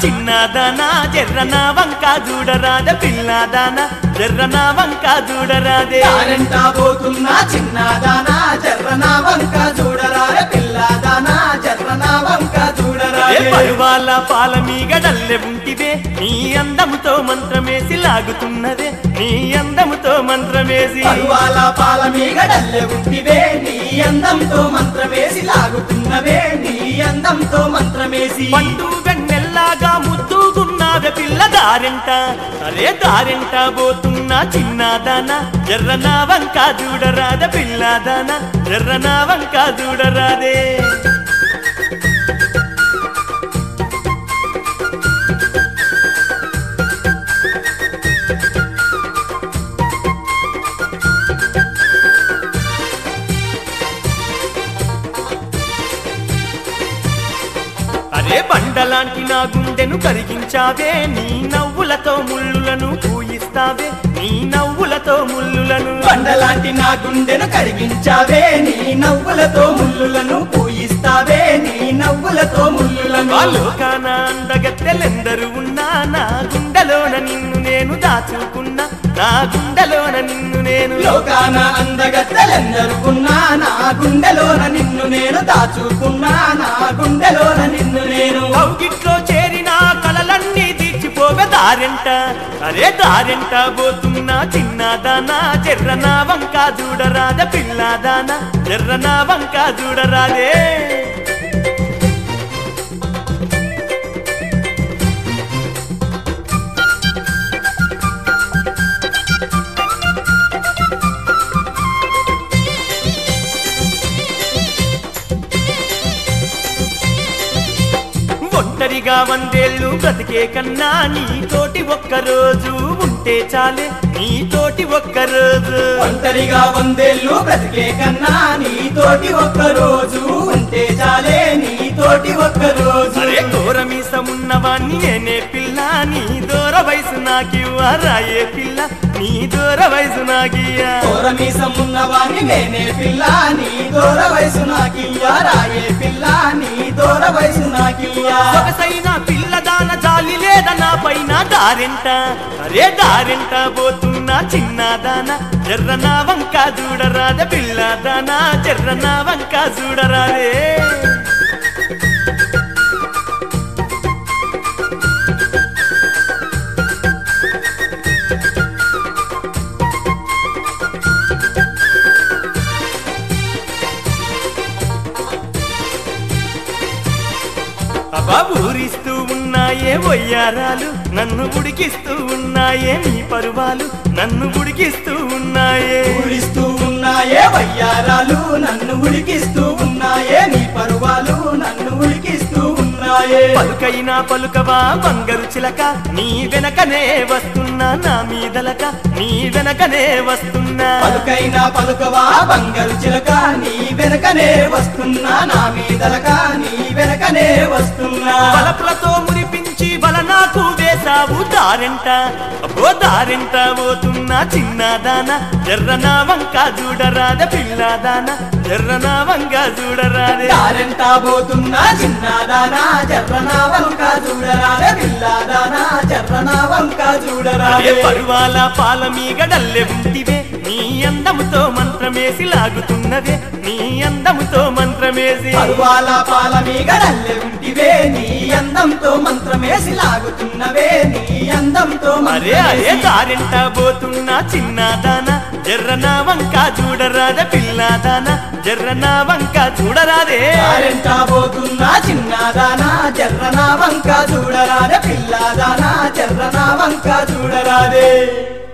చిన్నదానా జర్రన వంక చూడరాద పిల్లదానా జర్రన వంక చూడరాదే దారంటా పోతున్నా చిన్నదానా జర్రన వంక చూడరారే పిల్లదానా జర్రన వంక ఏ చూడరారే పరువాల పాల మీగడల్లె ఉంటివే నీ అందముతో మంత్రమేసి లాగుతున్నదే నీ అందముతో మంత్రమేసి పరువాల పాల మీగడల్లె ఉంటివే నీ అందంతో మంత్రమేసి లాగుతున్నవే నీ అందంతో మంత్రమేసి పండు వెన్నెల్లాగా ముద్దుగున్నావే పిల్ల దారెంట అరే దారెంట పోతున్నా చిన్నదానా జర్రన వంక చూడరాద పిల్లదానా జర్రన వంక చూడరాదే అరే బండలాంటి నా గుండెను కరిగించావే నీ నవ్వులతో ముళ్ళులను పూయిస్తావే నీ నవ్వులతో ముళ్ళులను బండలాంటి నా గుండెను కరిగించావే నీ నవ్వులతో ముల్లులను పూయిస్తావే నీ నవ్వులతో ముల్లులను లోకాన అందగత్తెలెందరూ ఉన్నా నా గుండెలోన నిన్ను నేను దాచుకున్నా నా గుండెలోన నిన్ను నేను లోకాన అందగత్తెలెందరూ ఉన్నా నా గుండెలోన నిన్ను నేను దాచుకున్నా నా గుండెలోన నిన్ను నేను కౌగిట్లో చేరిన కలలన్నీ తీర్చిపోవే దారెంట అరే దారెంట పోతున్నా చిన్నదానా జర్రనా వంక చూడరాద పిల్లదానా జర్రనా వంక చూడరాదే ఒంటరిగా వందేళ్ళు బ్రతికే కన్నా నీతోటి ఒక్కరోజు ఉంటే చాలే నీతోటి ఒక్కరోజు ఒంటరిగా వందేళ్ళు బ్రతికే కన్నా నీతోటి ఒక్క రోజు ఉంటే చాలే నీతోటి ఒక్క రోజు అరే ఘోరమీసమున్నవాణ్ణి నేనే పిల్ల నీ దూర వయసు నాకివ్వరాయే పిల్ల నీ దూర వయసు నాకియ్యా దూరమీసం ఉన్నవాణ్ణి నేనే పిల్ల నీ దూర వయసు నాకియ్యా రాయే పిల్ల నీ దూర వయసు నాకియ్యా సొగసైన పిల్లదాన జాలి లేద నా పైన దారెంట అరే దారెంట పోతున్నా చిన్నదాన జర్రన వంక చూడరాద పిల్లదానా జర్రన వంక చూడరాదే అబ్బా ఊరిస్తూ ఉన్నాయే వయ్యారాలు నన్ను ఉడికిస్తూ ఉన్నాయే నీ పరువాలు నన్ను ఉడికిస్తూ ఉన్నాయే ఊరిస్తూ ఉన్నాయే వయ్యారాలు నన్ను ఉడికిస్తూ ఉన్నాయే నీ పరువాలు నన్ను ఉడికిస్తూ ఉన్నాయే పలుకైనా పలుకవా బంగారు చిలక నీ వెనకనే వస్తున్నా నా మీదలక నీ వెనకనే వస్తున్నా పలుకైనా పలుకవా బంగారు చిలక నీ వెనకనే వస్తున్నా నా మీదలక నీ వెనకనే వస్తున్నా బలపులతో మురిపించి బల నాకు వేసావు దారెంట అబ్బో దారెంట పోతున్నా చిన్నదానా జర్రన వంక చూడరాద పిల్లదానా జర్రన వంక చూడరాదే దారెంటా పోతున్నా చిన్నదానా జర్రనా వంక చూడరాదే పిల్లదానా జర్రనా వంక అరే చూడరాదే పరువాల పాల మీగడల్లె ఉంటివే నీ అందముతో మంత్రమేసి లాగుతున్నదే నీ అందముతో మంత్రమేసి పరువాల పాల మీగడల్లె ఉంటివే నీ అందంతో మంత్రమేసి లాగుతున్నవే నీ అందంతో అరే అరే మంత్రమేసి దారెంట పోతున్నా చిన్నదానా జర్రన వంక చూడరాద పిల్లదానా జర్రన వంక చూడరాదే దారెంటా పోతున్నా చిన్నదానా జర్రనా వంక చూడరాదే పిల్లదానా జర్రనా వంక చూడరాదే